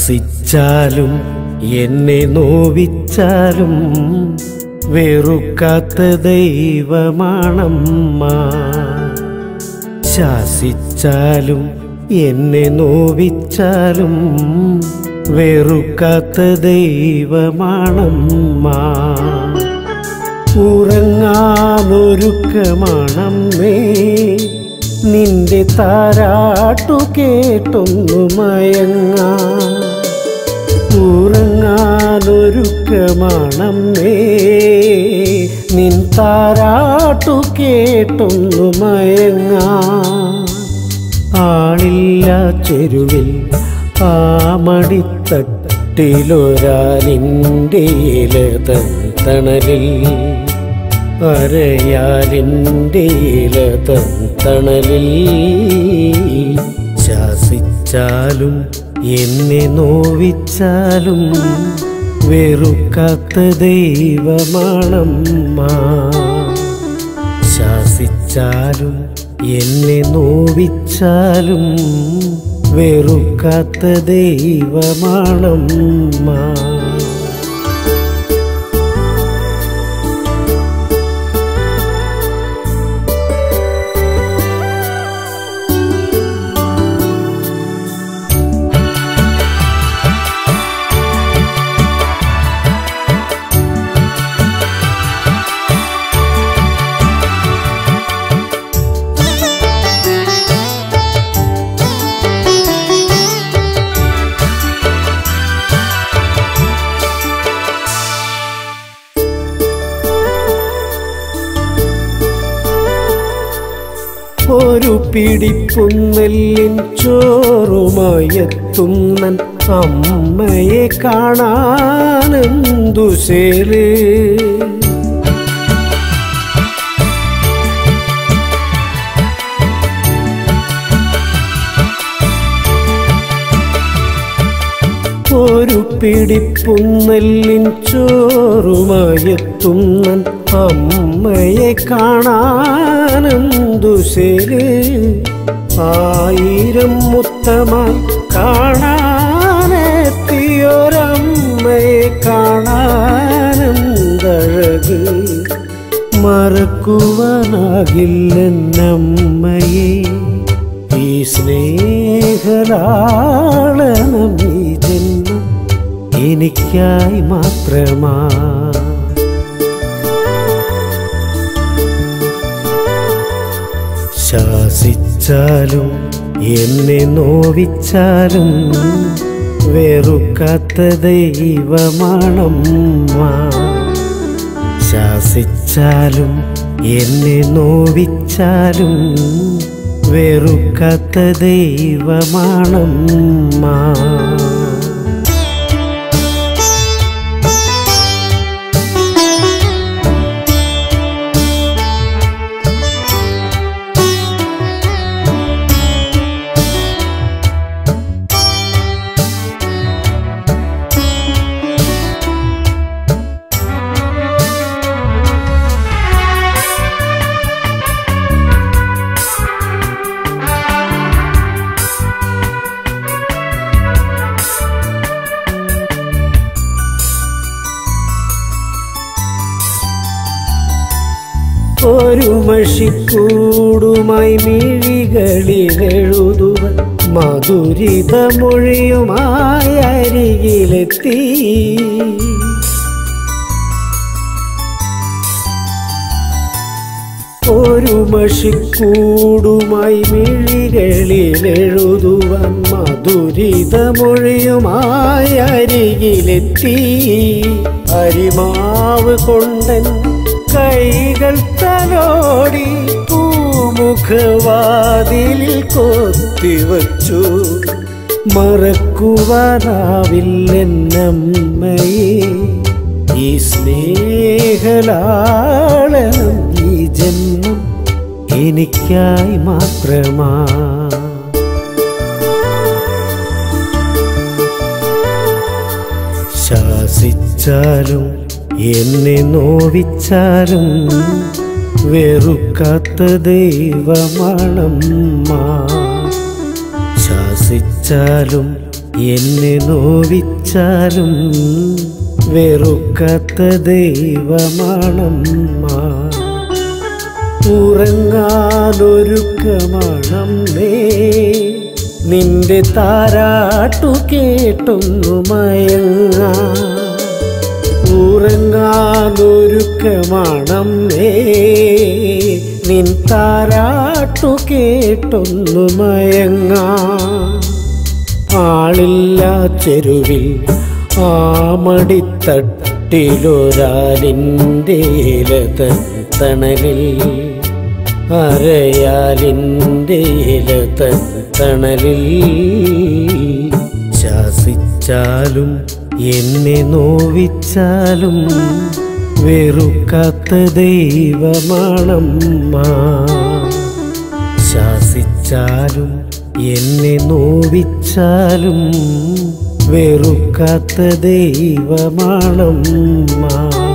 ശാസിച്ചാലും എന്നെ നോവിച്ചാലും വെറുക്കാത്ത ദൈവമാണമ്മ ശാസിച്ചാലും എന്നെ നോവിച്ചാലും വെറുക്കാത്ത ദൈവമാണമ്മ ഉറങ്ങാനൊരുക്കമാണമ്മേ നിന്റെ താരാട്ടു കേട്ടൊന്നു മയങ്ങാ ഉറങ്ങാനൊരുക്കമാണമ്മേ നിൻ താരാട്ടു കേട്ടൊന്നു മയങ്ങാ ആളില്ല ചെരുവിൽ ആ മടിത്തട്ടിലൊരാലിൻ്റെ ഇലതൻ തണലിൽ അരയാലിൻ്റെ ഇലതൻ തണലിൽ ശാസിച്ചാലും എന്നെ നോവിച്ചാലും വെറുക്കാത്ത ദൈവമാണമ്മ ശാസിച്ചാലും എന്നെ നോവിച്ചാലും വെറുക്കാത്ത ദൈവമാണമ്മ ഒരു പിടിപ്പുന്നെല്ലിൻ ചോറുമായെത്തുന്നൻ അമ്മയെ കാണാനെന്തു ശേല് ഒരു പിടിപ്പുന്നെല്ലിൻ ചോറുമായെത്തുന്നൻ അമ്മയെ കാണാനെന്തു ശരി ആയിരം മുത്തമായി കാണാനെത്തിയൊരമ്മയെ കാണാനെന്തഴക് മറക്കുവാനാകില്ലെന്നമ്മയെ ഈ സ്നേഹലാളനം ഈ ജന്മം എനിക്കായി മാത്രമാ ശാസിച്ചാലും എന്നെ നോവിച്ചാലും വെറുക്കാത്ത ദൈവമാണമ്മ ശാസിച്ചാലും എന്നെ നോവിച്ചാലും വെറുക്കാത്ത ദൈവമാണമ്മ ഒരു മഷിക്കൂടുമായി മിഴികളിലെഴുതുവ മധുരിത മൊഴിയുമായി അരികിലെത്തി ഒരു മഷിക്കൂടുമായി മിഴികളിലെഴുതുവാൻ മധുരിത മൊഴിയുമായി അരികിലെത്തി അരിമാവ് കൊണ്ടൻ കൈകൾ തലോടി പൂമുഖവാതിലിൽ കൊത്തിവച്ചു മറക്കുവാനാവില്ലെന്നമ്മയെ ഈ സ്നേഹലാളനം ഈ ജന്മം എനിക്കായി മാത്രമാ ശാസിച്ചാലും എന്നെ നോവിച്ചാലും വെറുക്കാത്ത ദൈവമാണമ്മ ശാസിച്ചാലും എന്നെ നോവിച്ചാലും വെറുക്കാത്ത ദൈവമാണമ്മ ഉറങ്ങാനൊരുക്കമാണം നേ നിന്റെ താരാട്ടു കേട്ടൊന്നു മയങ്ങ ഉറങ്ങാനൊരുക്കമാണം നേ നിൻ താരാട്ടു കേട്ടൊന്നു മയങ്ങ ആളില്ല ചെരുവിൽ ആമടിത്തട്ടിലൊരാലിൻ്റെ ഇലതൻ തണലിൽ അരയാലിൻ്റെ ഇലതൻ തണലിൽ ശാസിച്ചാലും എന്നെ നോവിച്ചാലും വെറുക്കാത്ത ദൈവമാണമ്മ ശാസിച്ചാലും എന്നെ നോവിച്ചാലും വെറുക്കാത്ത ദൈവമാണമ്മ